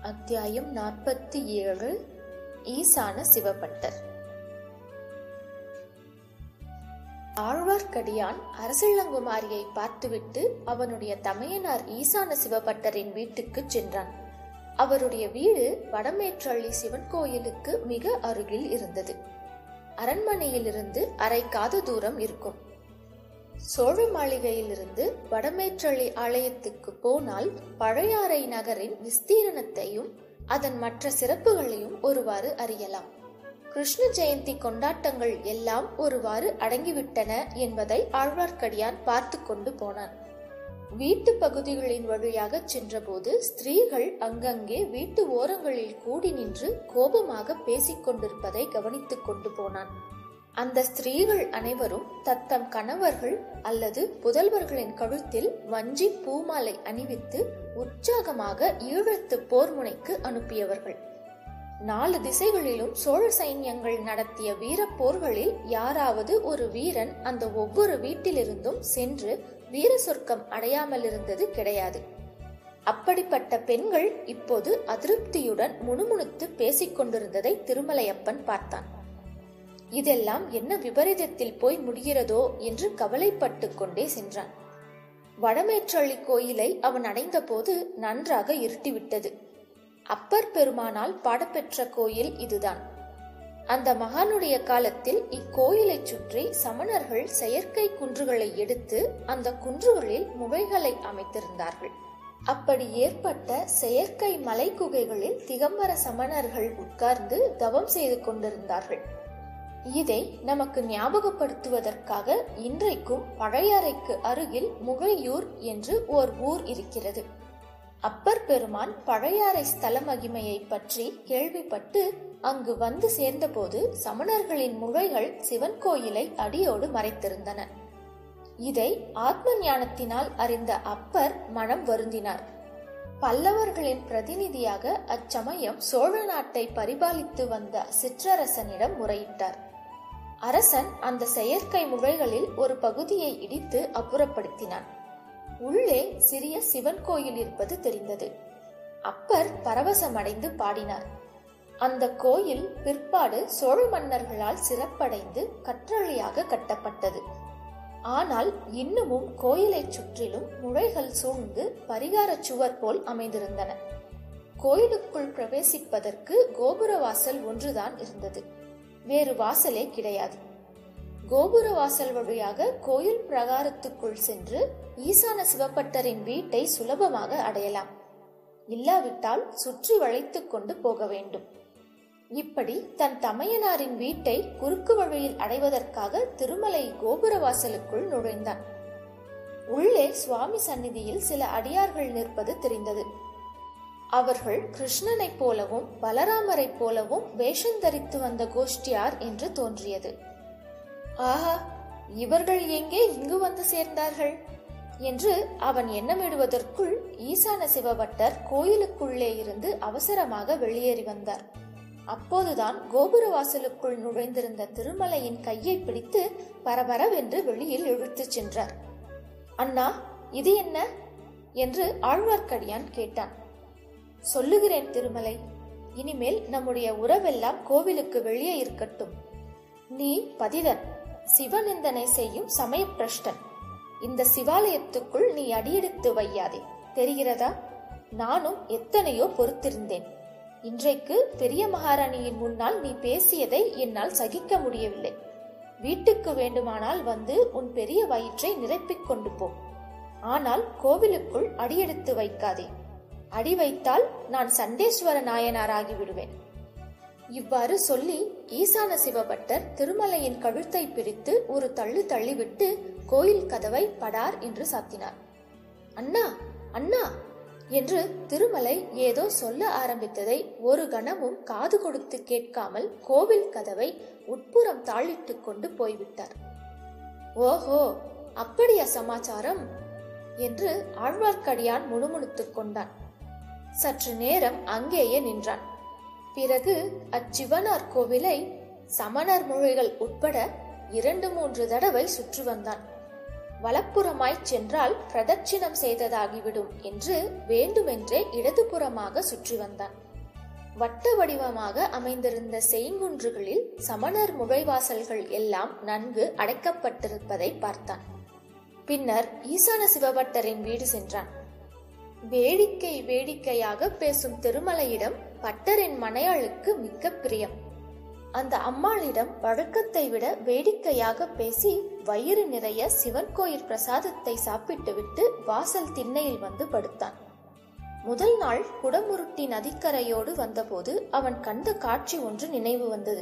அத்தியாயம் நாற்பத்தி ஏழு ஈசான சிவபட்டர் ஆழ்வார்க்கடியான் அரசள்ளங்குமாரியை பார்த்துவிட்டு அவனுடைய தமையனார் ஈசான சிவபட்டரின் வீட்டுக்கு சென்றான் அவருடைய வீடு வடமேற்றள்ளி சிவன் கோயிலுக்கு மிக அருகில் இருந்தது அரண்மனையிலிருந்து அரை காத தூரம் இருக்கும் சோழ மாளிகையிலிருந்து வடமேற்றள்ளி ஆலயத்துக்கு போனால் பழையாறை நகரின் விஸ்தீரணத்தையும் அதன் மற்ற சிறப்புகளையும் ஒருவாறு அறியலாம் கிருஷ்ண ஜெயந்தி கொண்டாட்டங்கள் எல்லாம் ஒருவாறு அடங்கிவிட்டன என்பதை ஆழ்வார்க்கடியான் பார்த்து கொண்டு போனான் வீட்டு பகுதிகளின் வழியாக சென்றபோது ஸ்திரீகள் அங்கங்கே வீட்டு ஓரங்களில் கூடி நின்று கோபமாக பேசிக் கொண்டிருப்பதை கவனித்துக் கொண்டு போனான் அந்த ஸ்திரீகள் அனைவரும் தத்தம் கணவர்கள் அல்லது புதல்வர்களின் கழுத்தில் வஞ்சி பூமாலை அணிவித்து உற்சாகமாக ஈழத்து போர் முனைக்கு அனுப்பியவர்கள் நாலு திசைகளிலும் சோழ சைன்யங்கள் நடத்திய வீரப் போர்களில் யாராவது ஒரு வீரன் அந்த ஒவ்வொரு வீட்டிலிருந்தும் சென்று வீர சொர்க்கம் அடையாமல் இருந்தது கிடையாது அப்படிப்பட்ட பெண்கள் இப்போது அதிருப்தியுடன் முணுமுணுத்து பேசிக் கொண்டிருந்ததை திருமலையப்பன் பார்த்தான் இதெல்லாம் என்ன விபரீதத்தில் போய் முடிகிறதோ என்று கவலைப்பட்டு கொண்டே சென்றான் வடமேற்றள்ளி கோயிலை அவன் அடைந்தபோது நன்றாக இருட்டிவிட்டது அப்பர் பெருமானால் பாடப்பெற்ற கோயில் இதுதான் அந்த மகானுடைய காலத்தில் இக்கோயிலைச் சுற்றி சமணர்கள் செயற்கை குன்றுகளை எடுத்து அந்த குன்றுகளில் முகைகளை அமைத்திருந்தார்கள் அப்படி ஏற்பட்ட செயற்கை மலை குகைகளில் திகம்பர சமணர்கள் உட்கார்ந்து தவம் செய்து கொண்டிருந்தார்கள் இதை நமக்கு ஞாபகப்படுத்துவதற்காக இன்றைக்கும் பழையாறைக்கு அருகில் முகையூர் என்று ஓர் ஊர் இருக்கிறது அப்பர் பெருமான் பழையாறை ஸ்தல மகிமையை பற்றி கேள்விப்பட்டு அங்கு வந்து சேர்ந்தபோது சமணர்களின் முழைகள் சிவன் கோயிலை அடியோடு மறைத்திருந்தன இதை ஆத்ம ஞானத்தினால் அறிந்த அப்பர் மனம் வருந்தினார் பல்லவர்களின் பிரதிநிதியாக அச்சமயம் சோழ நாட்டை பரிபாலித்து வந்த சிற்றரசனிடம் முறையிட்டார் அரசன் அந்த செயற்கை முழைகளில் ஒரு பகுதியை இடித்து அப்புறப்படுத்தினான் உள்ளே சிறிய சிவன் கோயில் இருப்பது தெரிந்தது அப்பர் பரவசமடைந்து பாடினார் அந்த கோயில் பிற்பாடு சோழ மன்னர்களால் சிறப்படைந்து கற்றளியாக கட்டப்பட்டது ஆனால் இன்னமும் கோயிலை சுற்றிலும் முழைகள் சூழ்ந்து பரிகார சுவர் போல் அமைந்திருந்தன கோயிலுக்குள் பிரவேசிப்பதற்கு கோபுர வாசல் ஒன்றுதான் இருந்தது வேறு வாசலே கிடையாது கோபுர வாசல் வழியாக கோயில் பிரகாரத்துக்குள் சென்று ஈசான சிவப்பட்டரின் வீட்டை சுலபமாக அடையலாம் இல்லாவிட்டால் சுற்றி வளைத்துக் கொண்டு போக வேண்டும் இப்படி தன் தமையனாரின் வீட்டை குறுக்கு வழியில் அடைவதற்காக திருமலை கோபுர வாசலுக்குள் நுழைந்தான் உள்ளே சுவாமி சந்நிதியில் சில அடியார்கள் நிற்பது தெரிந்தது அவர்கள் கிருஷ்ணனைப் போலவும் பலராமரைப் போலவும் வேஷம் தரித்து வந்த கோஷ்டியார் என்று தோன்றியது ஆஹா இவர்கள் எங்கே இங்கு வந்து சேர்ந்தார்கள் என்று அவன் எண்ணமிடுவதற்குள் ஈசான சிவபட்டர் கோயிலுக்குள்ளே இருந்து அவசரமாக வெளியேறி வந்தார் அப்போதுதான் கோபுர வாசலுக்குள் நுழைந்திருந்த திருமலையின் கையை பிடித்து பரபரவென்று வெளியில் இழுத்துச் சென்றார் அண்ணா இது என்ன என்று ஆழ்வார்க்கடியான் கேட்டான் சொல்லுகிறேன் திருமலை இனிமேல் நம்முடைய உறவெல்லாம் கோவிலுக்கு வெளியே இருக்கட்டும் நீ பதிதன் சிவநிந்தனை செய்யும் சமய பிரஷ்டன் இந்த சிவாலயத்துக்குள் நீ அடியெடுத்து வையாதே தெரிகிறதா நானும் எத்தனையோ பொறுத்திருந்தேன் இன்றைக்கு பெரிய மகாராணியின் முன்னால் நீ பேசியதை என்னால் சகிக்க முடியவில்லை வீட்டுக்கு வேண்டுமானால் வந்து உன் பெரிய வயிற்றை நிரப்பிக் கொண்டு போ ஆனால் கோவிலுக்குள் அடியெடுத்து வைக்காதே அடி வைத்தால் நான் சண்டேஸ்வர நாயனாராகி விடுவேன் இவ்வாறு சொல்லி ஈசான சிவபட்டர் திருமலையின் கழுத்தை பிடித்து ஒரு தள்ளு தள்ளிவிட்டு கோயில் கதவை படார் என்று சாத்தினார் அண்ணா அண்ணா என்று திருமலை ஏதோ சொல்ல ஆரம்பித்ததை ஒரு கணமும் காது கொடுத்து கேட்காமல் கோவில் கதவை உட்புறம் தாளிட்டு கொண்டு போய்விட்டார் ஓஹோ அப்படியா சமாச்சாரம் என்று ஆழ்வார்க்கடியான் முணுமுணுத்துக் கொண்டான் சற்று நேரம் அங்கேயே நின்றான் பிறகு அச்சிவனார் கோவிலை சமணர் மொழிகள் உட்பட இரண்டு மூன்று தடவை சுற்றி வந்தான் வலப்புறமாய்ச் சென்றால் பிரதட்சிணம் செய்ததாகிவிடும் என்று வேண்டுமென்றே இடதுபுறமாக சுற்றி வந்தான் வட்ட வடிவமாக அமைந்திருந்த செய்குன்றுகளில் சமணர் முழைவாசல்கள் எல்லாம் நன்கு அடைக்கப்பட்டிருப்பதை பார்த்தான் பின்னர் ஈசான சிவபட்டரின் வீடு சென்றான் வேடிக்கை வேடிக்கையாக பேசும் திருமலையிடம் பட்டரின் மனையாளுக்கு மிக்க பிரியம் அந்த அம்மாளிடம் வழக்கத்தை விட வேடிக்கையாக பேசி வயிறு நிறைய சிவன் கோயில் பிரசாதத்தை சாப்பிட்டுவிட்டு வாசல் திண்ணையில் வந்து படுத்தான் முதல் நாள் குடமுருட்டி நதிக்கரையோடு வந்தபோது அவன் கண்ட காட்சி ஒன்று நினைவு வந்தது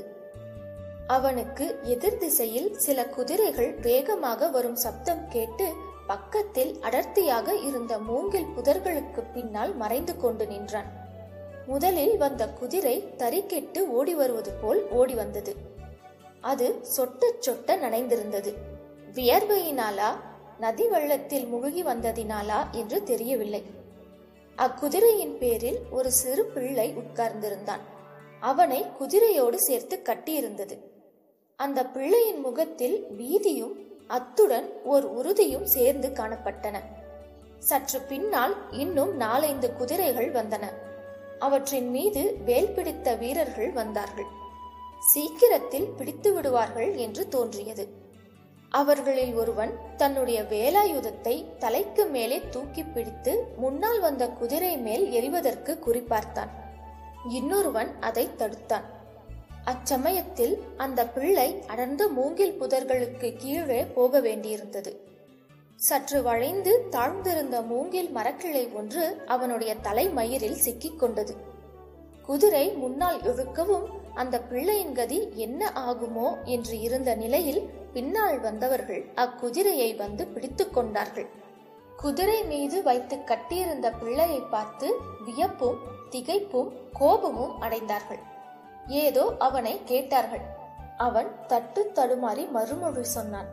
அவனுக்கு எதிர் திசையில் சில குதிரைகள் வேகமாக வரும் சப்தம் கேட்டு பக்கத்தில் அடர்த்தியாக இருந்த மூங்கில் புதர்களுக்கு பின்னால் மறைந்து கொண்டு நின்றான் முதலில் வந்த குதிரை தறிக்கெட்டு ஓடி வருவது போல் ஓடி வந்தது அது சொட்ட சொட்ட நனைந்திருந்தது வியர்வையினாலா நதி வெள்ளத்தில் முழுகி வந்ததினாலா என்று தெரியவில்லை அக்குதிரையின் பேரில் ஒரு சிறு பிள்ளை உட்கார்ந்திருந்தான் அவனை குதிரையோடு சேர்த்து கட்டியிருந்தது அந்த பிள்ளையின் முகத்தில் பீதியும் அத்துடன் ஓர் உறுதியும் சேர்ந்து காணப்பட்டன சற்று பின்னால் இன்னும் நாலைந்து குதிரைகள் வந்தன அவற்றின் மீது வேல் பிடித்த வீரர்கள் வந்தார்கள் சீக்கிரத்தில் பிடித்து விடுவார்கள் என்று தோன்றியது அவர்களில் ஒருவன் தன்னுடைய வேலாயுதத்தை தலைக்கு மேலே தூக்கி பிடித்து முன்னால் வந்த குதிரை மேல் எறிவதற்கு குறிப்பார்த்தான் இன்னொருவன் அதை தடுத்தான் அச்சமயத்தில் அந்த பிள்ளை அடர்ந்த மூங்கில் புதர்களுக்கு கீழே போக வேண்டியிருந்தது சற்று வளைந்து தாழ்ந்திருந்த மூங்கில் மரக்கிளை ஒன்று அவனுடைய தலைமயிரில் சிக்கிக் கொண்டது குதிரை முன்னால் இழுக்கவும் அந்த பிள்ளையின் கதி என்ன ஆகுமோ என்று இருந்த நிலையில் பின்னால் வந்தவர்கள் அக்குதிரையை வந்து பிடித்து கொண்டார்கள் குதிரை மீது வைத்து கட்டியிருந்த பிள்ளையை பார்த்து வியப்பும் திகைப்பும் கோபமும் அடைந்தார்கள் ஏதோ அவனை கேட்டார்கள் அவன் தட்டு தடுமாறி மறுமொழி சொன்னான்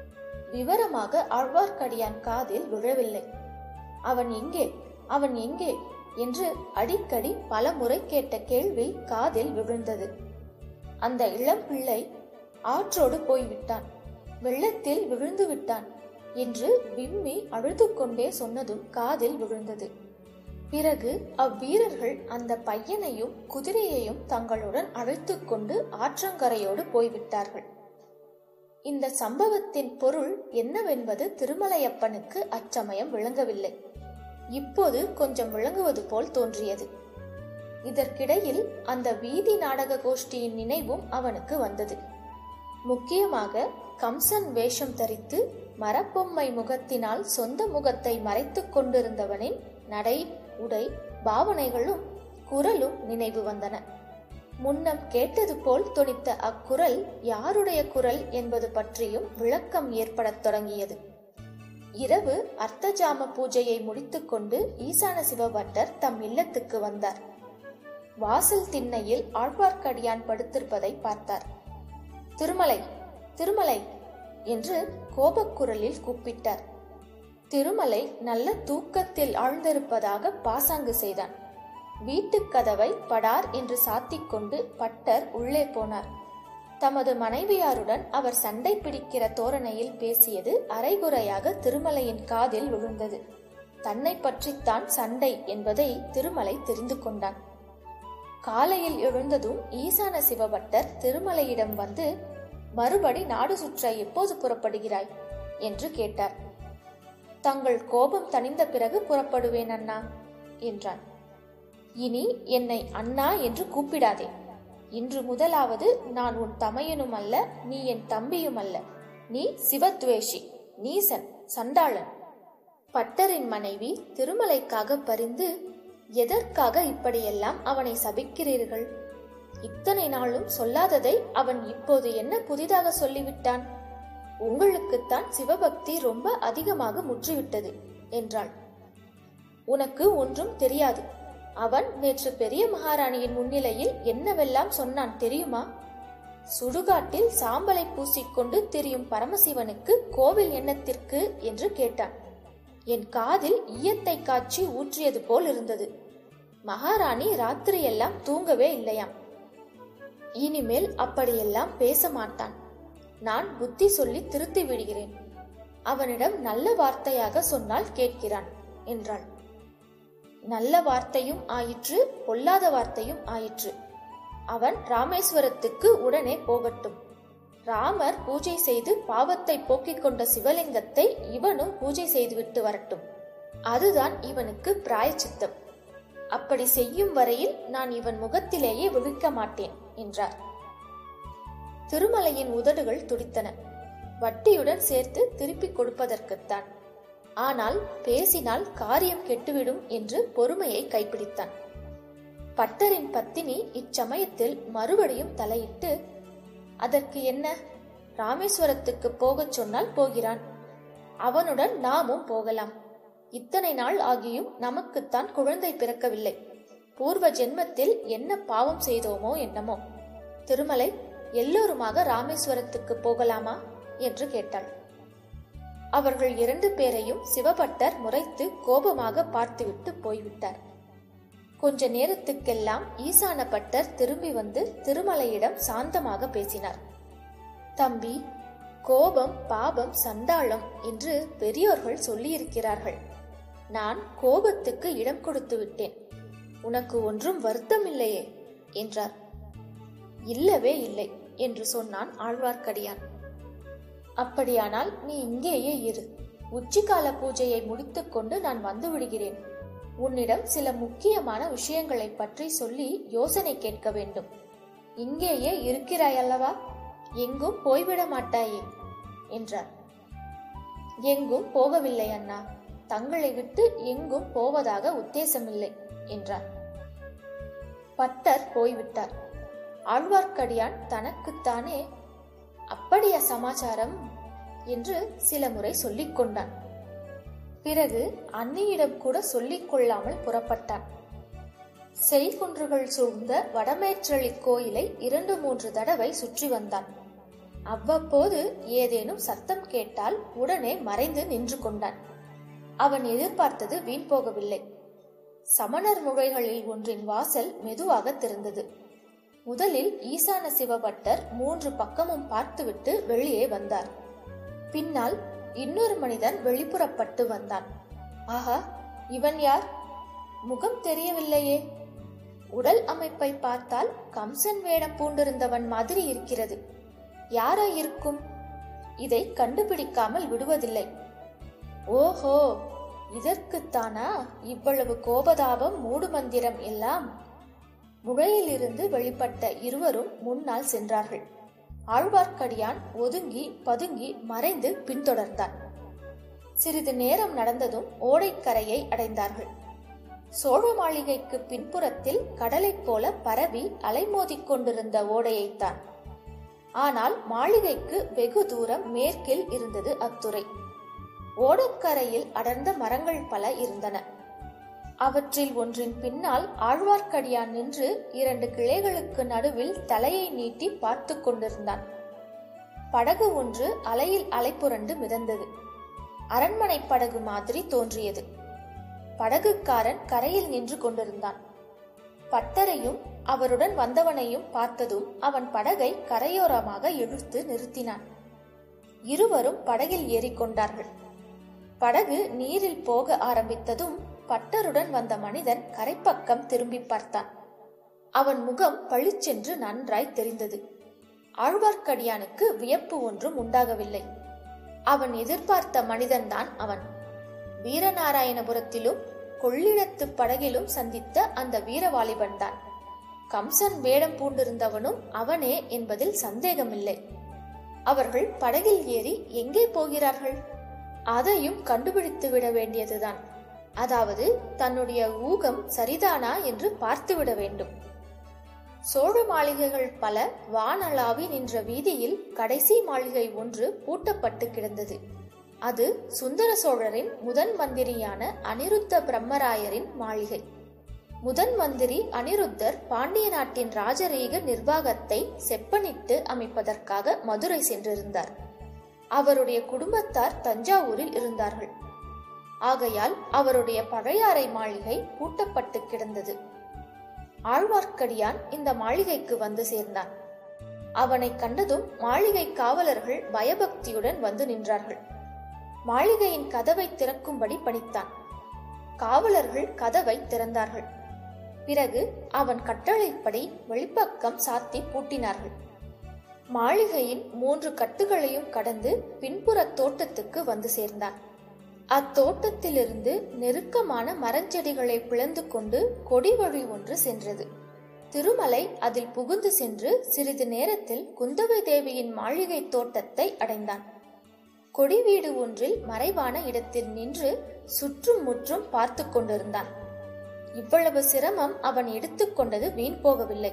விவரமாக ஆழ்வார்க்கடியான் காதில் விழவில்லை அவன் எங்கே அவன் எங்கே என்று அடிக்கடி பல முறை கேட்ட கேள்வி காதில் விழுந்தது அந்த இளம் பிள்ளை ஆற்றோடு போய்விட்டான் வெள்ளத்தில் விழுந்து விட்டான் என்று விம்மி அழுது கொண்டே சொன்னதும் காதில் விழுந்தது பிறகு அவ்வீரர்கள் அந்த பையனையும் குதிரையையும் தங்களுடன் அழைத்து கொண்டு ஆற்றங்கரையோடு போய்விட்டார்கள் இந்த சம்பவத்தின் பொருள் என்னவென்பது திருமலையப்பனுக்கு அச்சமயம் விளங்கவில்லை இப்போது கொஞ்சம் விளங்குவது போல் தோன்றியது இதற்கிடையில் அந்த வீதி நாடக கோஷ்டியின் நினைவும் அவனுக்கு வந்தது முக்கியமாக கம்சன் வேஷம் தரித்து மரப்பொம்மை முகத்தினால் சொந்த முகத்தை மறைத்துக் கொண்டிருந்தவனின் நடை உடை பாவனைகளும் குரலும் நினைவு வந்தன முன்னம் கேட்டது போல் தொனித்த அக்குரல் யாருடைய குரல் என்பது பற்றியும் விளக்கம் ஏற்படத் தொடங்கியது இரவு அர்த்தஜாம பூஜையை முடித்துக்கொண்டு ஈசான சிவபட்டர் தம் இல்லத்துக்கு வந்தார் வாசல் திண்ணையில் ஆழ்வார்க்கடியான் படுத்திருப்பதை பார்த்தார் திருமலை திருமலை என்று கோபக்குரலில் கூப்பிட்டார் திருமலை நல்ல தூக்கத்தில் ஆழ்ந்திருப்பதாக பாசாங்கு செய்தான் வீட்டுக் கதவை படார் என்று சாத்திக் கொண்டு பட்டர் உள்ளே போனார் தமது மனைவியாருடன் அவர் சண்டை பிடிக்கிற தோரணையில் பேசியது அரைகுறையாக திருமலையின் காதில் விழுந்தது தன்னை பற்றித்தான் சண்டை என்பதை திருமலை தெரிந்து கொண்டான் காலையில் எழுந்ததும் ஈசான சிவபட்டர் திருமலையிடம் வந்து மறுபடி நாடு சுற்ற எப்போது புறப்படுகிறாய் என்று கேட்டார் தங்கள் கோபம் தணிந்த பிறகு புறப்படுவேன் அண்ணா என்றான் இனி என்னை அண்ணா என்று கூப்பிடாதே இன்று முதலாவது நான் உன் தமையனும் அல்ல நீ என் தம்பியும் அல்ல நீ சிவத்வேஷி நீசன் சண்டாளன் பட்டரின் மனைவி திருமலைக்காக பரிந்து எதற்காக இப்படியெல்லாம் அவனை சபிக்கிறீர்கள் இத்தனை நாளும் சொல்லாததை அவன் இப்போது என்ன புதிதாக சொல்லிவிட்டான் உங்களுக்குத்தான் சிவபக்தி ரொம்ப அதிகமாக முற்றிவிட்டது என்றாள் உனக்கு ஒன்றும் தெரியாது அவன் நேற்று பெரிய மகாராணியின் முன்னிலையில் என்னவெல்லாம் சொன்னான் தெரியுமா சுடுகாட்டில் சாம்பலை பூசிக்கொண்டு திரியும் பரமசிவனுக்கு கோவில் எண்ணத்திற்கு என்று கேட்டான் என் காதில் ஈயத்தை காய்ச்சி ஊற்றியது போல் இருந்தது மகாராணி ராத்திரியெல்லாம் தூங்கவே இல்லையாம் இனிமேல் அப்படியெல்லாம் பேச மாட்டான் நான் புத்தி சொல்லி திருத்தி விடுகிறேன் அவனிடம் நல்ல வார்த்தையாக சொன்னால் கேட்கிறான் என்றாள் நல்ல வார்த்தையும் ஆயிற்று பொல்லாத வார்த்தையும் ஆயிற்று அவன் ராமேஸ்வரத்துக்கு உடனே போகட்டும் ராமர் பூஜை செய்து பாவத்தை போக்கிக் கொண்ட சிவலிங்கத்தை இவனும் பூஜை செய்துவிட்டு வரட்டும் அதுதான் இவனுக்கு பிராயச்சித்தம் அப்படி செய்யும் வரையில் நான் இவன் முகத்திலேயே விழிக்க மாட்டேன் என்றார் திருமலையின் உதடுகள் துடித்தன வட்டியுடன் சேர்த்து திருப்பிக் கொடுப்பதற்குத்தான் ஆனால் பேசினால் காரியம் கெட்டுவிடும் என்று பொறுமையை கைப்பிடித்தான் பட்டரின் பத்தினி இச்சமயத்தில் மறுபடியும் தலையிட்டு அதற்கு என்ன ராமேஸ்வரத்துக்கு போகச் சொன்னால் போகிறான் அவனுடன் நாமும் போகலாம் இத்தனை நாள் ஆகியும் நமக்குத்தான் குழந்தை பிறக்கவில்லை பூர்வ ஜென்மத்தில் என்ன பாவம் செய்தோமோ என்னமோ திருமலை எல்லோருமாக ராமேஸ்வரத்துக்கு போகலாமா என்று கேட்டாள் அவர்கள் இரண்டு பேரையும் சிவபட்டர் முறைத்து கோபமாக பார்த்துவிட்டு போய்விட்டார் கொஞ்ச நேரத்துக்கெல்லாம் ஈசான பட்டர் திரும்பி வந்து திருமலையிடம் சாந்தமாக பேசினார் தம்பி கோபம் பாபம் சண்டாளம் என்று பெரியோர்கள் சொல்லியிருக்கிறார்கள் நான் கோபத்துக்கு இடம் கொடுத்து விட்டேன் உனக்கு ஒன்றும் வருத்தம் இல்லையே என்றார் இல்லவே இல்லை என்று சொன்னான் ஆழ்வார்க்கடியான் அப்படியானால் நீ இங்கேயே இரு உச்சிக்கால பூஜையை முடித்துக்கொண்டு நான் வந்து விடுகிறேன் உன்னிடம் சில முக்கியமான விஷயங்களை பற்றி சொல்லி யோசனை கேட்க வேண்டும் இங்கேயே இருக்கிறாயல்லவா எங்கும் போய்விட மாட்டாயே என்றார் எங்கும் போகவில்லை அண்ணா தங்களை விட்டு எங்கும் போவதாக உத்தேசமில்லை என்றார் பட்டர் போய்விட்டார் ஆழ்வார்க்கடியான் தனக்குத்தானே அப்படியா சமாச்சாரம் என்று சில முறை சொல்லிக் கொண்டான் பிறகு அன்னியிடம் கூட சொல்லிக் கொள்ளாமல் புறப்பட்டான் செய்குன்றுகள் சூழ்ந்த வடமேற்றளி கோயிலை இரண்டு மூன்று தடவை சுற்றி வந்தான் அவ்வப்போது ஏதேனும் சத்தம் கேட்டால் உடனே மறைந்து நின்று கொண்டான் அவன் எதிர்பார்த்தது வீண் போகவில்லை சமணர் முறைகளில் ஒன்றின் வாசல் மெதுவாக திறந்தது முதலில் ஈசான சிவபட்டர் மூன்று பக்கமும் பார்த்துவிட்டு வெளியே வந்தார் பின்னால் இன்னொரு மனிதன் வெளிப்புறப்பட்டு வந்தான் ஆஹா இவன் யார் முகம் தெரியவில்லையே உடல் அமைப்பை பார்த்தால் கம்சன் வேடம் பூண்டிருந்தவன் மாதிரி இருக்கிறது யாரா இருக்கும் இதை கண்டுபிடிக்காமல் விடுவதில்லை ஓஹோ இதற்குத்தானா இவ்வளவு கோபதாபம் மூடுமந்திரம் எல்லாம் முழையிலிருந்து வெளிப்பட்ட இருவரும் முன்னால் சென்றார்கள் ஆழ்வார்க்கடியான் ஒதுங்கி பதுங்கி மறைந்து பின்தொடர்ந்தான் சிறிது நேரம் நடந்ததும் ஓடைக்கரையை அடைந்தார்கள் சோழ மாளிகைக்கு பின்புறத்தில் கடலைப் போல பரவி அலைமோதிக் கொண்டிருந்த ஓடையைத்தான் ஆனால் மாளிகைக்கு வெகு தூரம் மேற்கில் இருந்தது அத்துறை ஓடக்கரையில் அடர்ந்த மரங்கள் பல இருந்தன அவற்றில் ஒன்றின் பின்னால் ஆழ்வார்க்கடியான் நின்று இரண்டு கிளைகளுக்கு நடுவில் தலையை நீட்டி பார்த்து கொண்டிருந்தான் படகு ஒன்று அலையில் அலைப்புரண்டு மிதந்தது அரண்மனை படகு மாதிரி தோன்றியது படகுக்காரன் கரையில் நின்று கொண்டிருந்தான் பட்டரையும் அவருடன் வந்தவனையும் பார்த்ததும் அவன் படகை கரையோரமாக இழுத்து நிறுத்தினான் இருவரும் படகில் ஏறிக்கொண்டார்கள் படகு நீரில் போக ஆரம்பித்ததும் பட்டருடன் வந்த மனிதன் கரைப்பக்கம் திரும்பி பார்த்தான் அவன் முகம் பளிச்சென்று நன்றாய் தெரிந்தது ஆழ்வார்க்கடியானுக்கு வியப்பு ஒன்றும் உண்டாகவில்லை அவன் எதிர்பார்த்த மனிதன்தான் அவன் வீரநாராயணபுரத்திலும் கொள்ளிடத்து படகிலும் சந்தித்த அந்த வீரவாலிபன் தான் கம்சன் வேடம் பூண்டிருந்தவனும் அவனே என்பதில் சந்தேகமில்லை அவர்கள் படகில் ஏறி எங்கே போகிறார்கள் அதையும் கண்டுபிடித்து விட வேண்டியதுதான் அதாவது தன்னுடைய ஊகம் சரிதானா என்று பார்த்துவிட வேண்டும் சோழ மாளிகைகள் பல வானளாவி நின்ற வீதியில் கடைசி மாளிகை ஒன்று பூட்டப்பட்டு கிடந்தது அது சுந்தர சோழரின் முதன் மந்திரியான அனிருத்த பிரம்மராயரின் மாளிகை முதன் மந்திரி அனிருத்தர் பாண்டிய நாட்டின் ராஜரீக நிர்வாகத்தை செப்பனிட்டு அமைப்பதற்காக மதுரை சென்றிருந்தார் அவருடைய குடும்பத்தார் தஞ்சாவூரில் இருந்தார்கள் ஆகையால் அவருடைய பழையாறை மாளிகை பூட்டப்பட்டு கிடந்தது ஆழ்வார்க்கடியான் இந்த மாளிகைக்கு வந்து சேர்ந்தான் அவனை கண்டதும் மாளிகை காவலர்கள் பயபக்தியுடன் வந்து நின்றார்கள் மாளிகையின் கதவை திறக்கும்படி பணித்தான் காவலர்கள் கதவை திறந்தார்கள் பிறகு அவன் கட்டளைப்படி வெளிப்பக்கம் சாத்தி பூட்டினார்கள் மாளிகையின் மூன்று கட்டுகளையும் கடந்து பின்புற தோட்டத்துக்கு வந்து சேர்ந்தான் அத்தோட்டத்திலிருந்து நெருக்கமான மரஞ்செடிகளை பிளந்து கொண்டு கொடி வழி ஒன்று சென்றது திருமலை அதில் புகுந்து சென்று சிறிது நேரத்தில் குந்தவை தேவியின் மாளிகை தோட்டத்தை அடைந்தான் கொடி வீடு ஒன்றில் மறைவான இடத்தில் நின்று சுற்றும் முற்றும் பார்த்து கொண்டிருந்தான் இவ்வளவு சிரமம் அவன் எடுத்துக்கொண்டது வீண் போகவில்லை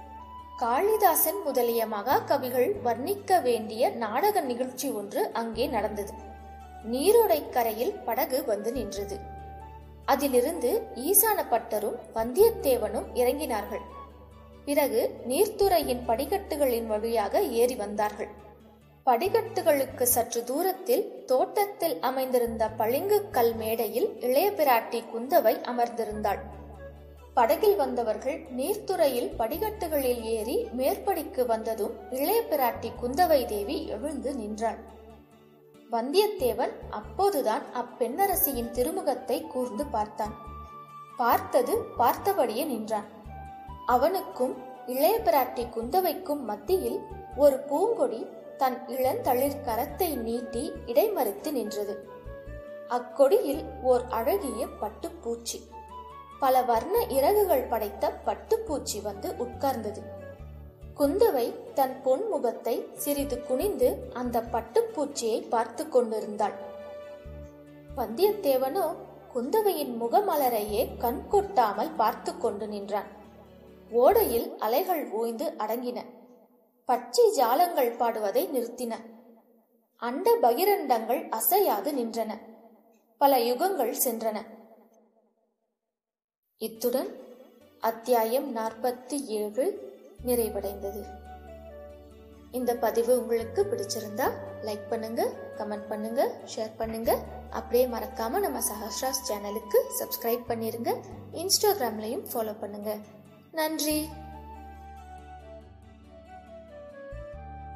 காளிதாசன் முதலிய மகாகவிகள் வர்ணிக்க வேண்டிய நாடக நிகழ்ச்சி ஒன்று அங்கே நடந்தது நீரோடை கரையில் படகு வந்து நின்றது அதிலிருந்து ஈசான பட்டரும் வந்தியத்தேவனும் இறங்கினார்கள் பிறகு நீர்த்துறையின் படிக்கட்டுகளின் வழியாக ஏறி வந்தார்கள் படிக்கட்டுகளுக்கு சற்று தூரத்தில் தோட்டத்தில் அமைந்திருந்த பளிங்கு கல் மேடையில் இளைய பிராட்டி குந்தவை அமர்ந்திருந்தாள் படகில் வந்தவர்கள் நீர்த்துறையில் படிக்கட்டுகளில் ஏறி மேற்படிக்கு வந்ததும் இளைய பிராட்டி குந்தவை தேவி எழுந்து நின்றாள் வந்தியத்தேவன் அப்போதுதான் அப்பெண்ணரசியின் திருமுகத்தை கூர்ந்து பார்த்தான் பார்த்தது பார்த்தபடியே நின்றான் அவனுக்கும் இளைய பிராட்டி குந்தவைக்கும் மத்தியில் ஒரு பூங்கொடி தன் இளந்தளிர் கரத்தை நீட்டி இடைமறித்து நின்றது அக்கொடியில் ஓர் அழகிய பட்டுப்பூச்சி பல வர்ண இறகுகள் படைத்த பட்டுப்பூச்சி வந்து உட்கார்ந்தது குந்தவை தன் பொன் முகத்தை சிறிது குனிந்து அந்த பட்டுப்பூச்சியை பார்த்து கொண்டிருந்தாள் வந்தியத்தேவனோ குந்தவையின் முகமலரையே கண் கொட்டாமல் பார்த்து கொண்டு நின்றான் ஓடையில் அலைகள் ஓய்ந்து அடங்கின பச்சை ஜாலங்கள் பாடுவதை நிறுத்தின அண்ட பகிரண்டங்கள் அசையாது நின்றன பல யுகங்கள் சென்றன இத்துடன் அத்தியாயம் நாற்பத்தி ஏழு நிறைவடைந்தது இந்த பதிவு உங்களுக்கு பிடிச்சிருந்தா லைக் பண்ணுங்க கமெண்ட் பண்ணுங்க ஷேர் பண்ணுங்க அப்படியே மறக்காம நம்ம சஹஸ்ராஸ் சேனலுக்கு சப்ஸ்கிரைப் பண்ணிருங்க இன்ஸ்டாகிராம்லையும் ஃபாலோ பண்ணுங்க நன்றி